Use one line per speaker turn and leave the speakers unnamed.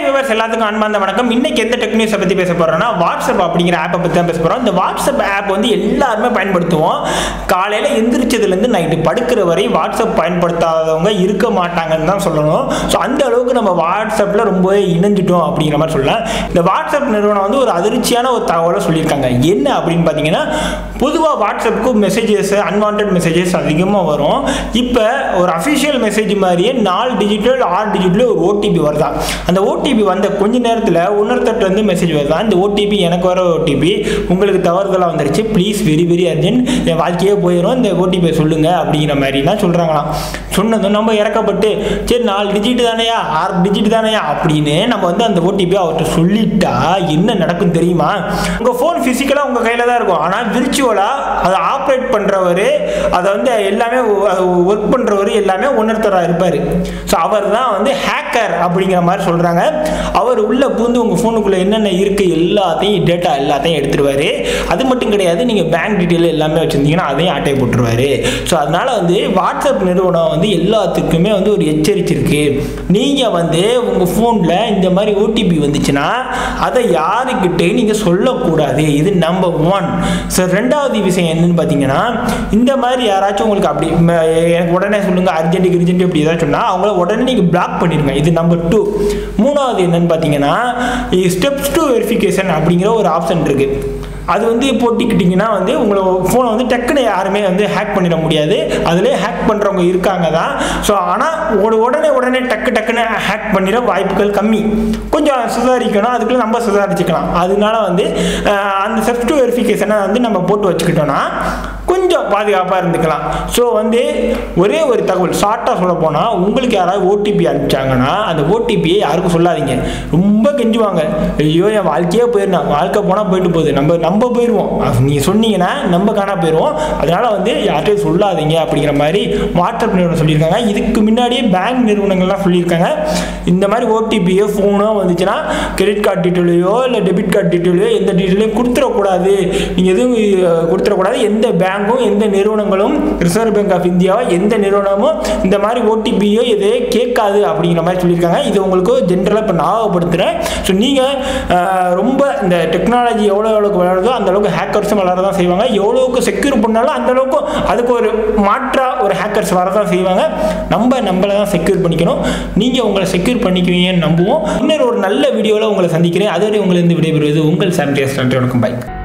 viewers எல்லாத்துக்கும் அன்பார்ந்த வணக்கம் இன்னைக்கு எந்த டெக் நியூஸை பற்றி பேச போகிறோம்னா வாட்ஸ்அப் அப்படிங்கிற ஆப்பை பற்றி தான் பேச போகிறோம் இந்த வாட்ஸ்அப் ஆப் வந்து எல்லாருமே பயன்படுத்துவோம் காலையில் எந்திரிச்சதுலேருந்து நைட்டு படுக்கிற வரை வாட்ஸ்அப் பயன்படுத்தாதவங்க இருக்க மாட்டாங்கன்னு தான் சொல்லணும் ஸோ அந்த அளவுக்கு நம்ம வாட்ஸ்அப்பில் ரொம்பவே இணைஞ்சிட்டோம் அப்படிங்கிற மாதிரி சொல்லலாம் இந்த வாட்ஸ்அப் நிறுவனம் வந்து ஒரு அதிர்ச்சியான ஒரு தகவலை சொல்லியிருக்காங்க என்ன அப்படின்னு பார்த்தீங்கன்னா பொதுவாக வாட்ஸ்அப்புக்கு மெசேஜஸ் அன்வான்ட் மெசேஜஸ் அதிகமாக வரும் இப்போ ஒரு அஃபிஷியல் மெசேஜ் மாதிரியே நாலு டிஜிட்டல் ஆறு டிஜிட்டல் ஒரு ஓடிபி வருதான் அந்த ஓடிபி வந்த கொஞ்ச நேரத்தில் இன்னொருத்தர்லேருந்து மெசேஜ் வருதான் இந்த ஓடிபி எனக்கு வர ஓடிபி உங்களுக்கு தவறுதலாக வந்துருச்சு ப்ளீஸ் வெரி வெரி அர்ஜென்ட் என் வாழ்க்கையே போயிடும் இந்த ஓடிபியை சொல்லுங்கள் அப்படிங்கிற மாதிரிலாம் சொல்கிறாங்களாம் சொன்னதும் நம்ம இறக்கப்பட்டு சரி நாலு டிஜிட் தானையா ஆறு டிஜிட் தானையா அப்படின்னு நம்ம வந்து அந்த ஓடிபி அவர்கிட்ட சொல்லிட்டா என்ன நடக்கும் தெரியுமா உங்கள் ஃபோன் ஃபிசிக்கலாக உங்கள் கையில் தான் இருக்கும் ஆனால் விர்ச்சுவலாக அதை ஆப்ரேட் பண்ணுறவர் அதை வந்து எல்லாமே ஒர்க் பண்ணுறவர் எல்லாமே ஒன்னொருத்தராக இருப்பார் ஸோ அவர் தான் வந்து ஹேக்கர் அப்படிங்கிற மாதிரி சொல்கிறாங்க அவர் உள்ளே பூந்து உங்கள் ஃபோனுக்குள்ளே என்னென்ன இருக்குது எல்லாத்தையும் டேட்டா எல்லாத்தையும் எடுத்துருவார் அது மட்டும் கிடையாது நீங்கள் பேங்க் டீட்டெயில் எல்லாமே வச்சுருந்தீங்கன்னா அதையும் ஆட்டை போட்டுருவார் ஸோ அதனால் வந்து வாட்ஸ்அப் நிறுவனம் வந்து எல்லாத்துக்குமே வந்து ஒரு எச்சரிச்சிருக்கு நீங்கள் வந்து உங்கள் ஃபோனில் இந்த மாதிரி ஓடிபி வந்துச்சுன்னா அதை யாருக்கிட்டே நீங்கள் சொல்லக்கூடாது இது நம்பர் ஒன் ஸோ ரெண்டாவது விஷயம் என்னன்னு பார்த்தீங்கன்னா இந்த மாதிரி யாராச்சும் உங்களுக்கு அப்படி ம- எனக்கு உடனே சொல்லுங்கள் அர்ஜென்ட் கிர்ஜென்ட் இப்படி ஏதாச்சும் சொன்னால் அவங்கள உடனே நீங்கள் பிளாக் பண்ணிடுங்க இது நம்பர் டூ மூணாவது என்னன்னு பார்த்தீங்கன்னா ஸ்டெப்ஸ் டு வெரிஃபிகேஷன் அப்படிங்கிற ஒரு ஆப்ஷன் இருக்குது அது வந்து போட்டிக்கிட்டிங்கன்னா வந்து உங்களை ஃபோனை வந்து டக்குன்னு யாருமே வந்து ஹேக் பண்ணிட முடியாது அதிலே ஹேக் பண்ணுறவங்க இருக்காங்க தான் ஸோ ஆனால் உடனே உடனே டக்கு டக்குன்னு ஹேக் பண்ணிட வாய்ப்புகள் கம்மி கொஞ்சம் சுதாரிக்கணும் அதுக்குள்ள நம்ம சுதாரிச்சுக்கலாம் அதனால வந்து அஹ், அந்த செஃப்ட் டு வெரிஃபிகேஷனை வந்து நம்ம போட்டு வச்சுக்கிட்டோன்னா கொஞ்சம் பாதுகாப்பாக இருந்துக்கலாம் ஸோ வந்து ஒரே ஒரு தகவல் ஷார்ட்டாக சொல்ல போனால் உங்களுக்கு யாராவது ஓடிபி அனுப்பிச்சாங்கன்னா அந்த ஓடிபியை யாருக்கும் சொல்லாதீங்க ரொம்ப கெஞ்சுவாங்க ஐயோ என் வாழ்க்கையே போயிடணும் வாழ்க்கை போனால் போயிட்டு போகுது நம்ம நம்ம போயிடுவோம் நீங்கள் சொன்னீங்கன்னா நம்ம காணா போயிடுவோம் அதனால் வந்து யார்கிட்டையும் சொல்லாதீங்க அப்படிங்கிற மாதிரி வாட்ஸ்அப் நிறுவனம் சொல்லியிருக்காங்க இதுக்கு முன்னாடியே பேங்க் நிறுவனங்கள்லாம் சொல்லியிருக்காங்க இந்த மாதிரி ஓடிபியோ ஃபோனோ வந்துச்சுன்னா கிரெடிட் கார்டு டீட்டெயிலையோ இல்லை டெபிட் கார்டு டீட்டெயிலையோ எந்த டீட்டெயிலையும் கொடுத்துடக்கூடாது நீங்கள் எதுவும் அஹ், கொடுத்துடக்கூடாது எந்த பேங்க்கும் எந்த நிறுவனங்களும் ரிசர்வ் பேங்க் ஆஃப் இந்தியாவோ எந்த நிறுவனமும் இந்த மாதிரி ஓடிபியோ எதே கேட்காது அப்படிங்கிற மாதிரி சொல்லியிருக்காங்க இது உங்களுக்கு ஜென்ரலாக இப்போ ஞாபகப்படுத்துகிறேன் ஸோ நீங்கள் ரொம்ப இந்த டெக்னாலஜி எவ்வளோ எவ்வளோக்கு வளருதோ அந்த அளவுக்கு ஹேக்கர்ஸும் வளர தான் செய்வாங்க எவ்வளோக்கு செக்யூர் பண்ணாலும் அந்த அளவுக்கு அதுக்கு ஒரு மாற்றா ஒரு ஹேக்கர்ஸ் வர தான் செய்வாங்க நம்ம நம்மளை தான் செக்யூர் பண்ணிக்கணும் நீங்கள் உங்களை செக்யூர் பண்ணிக்குவீங்கன்னு நம்புவோம் இன்னொரு ஒரு நல்ல வீடியோவில் உங்களை சந்திக்கிறேன் அதுவரை உங்களிருந்து விடைபெறுவது உங்கள் சானிடைஸ் நன்றி வணக்கம் பை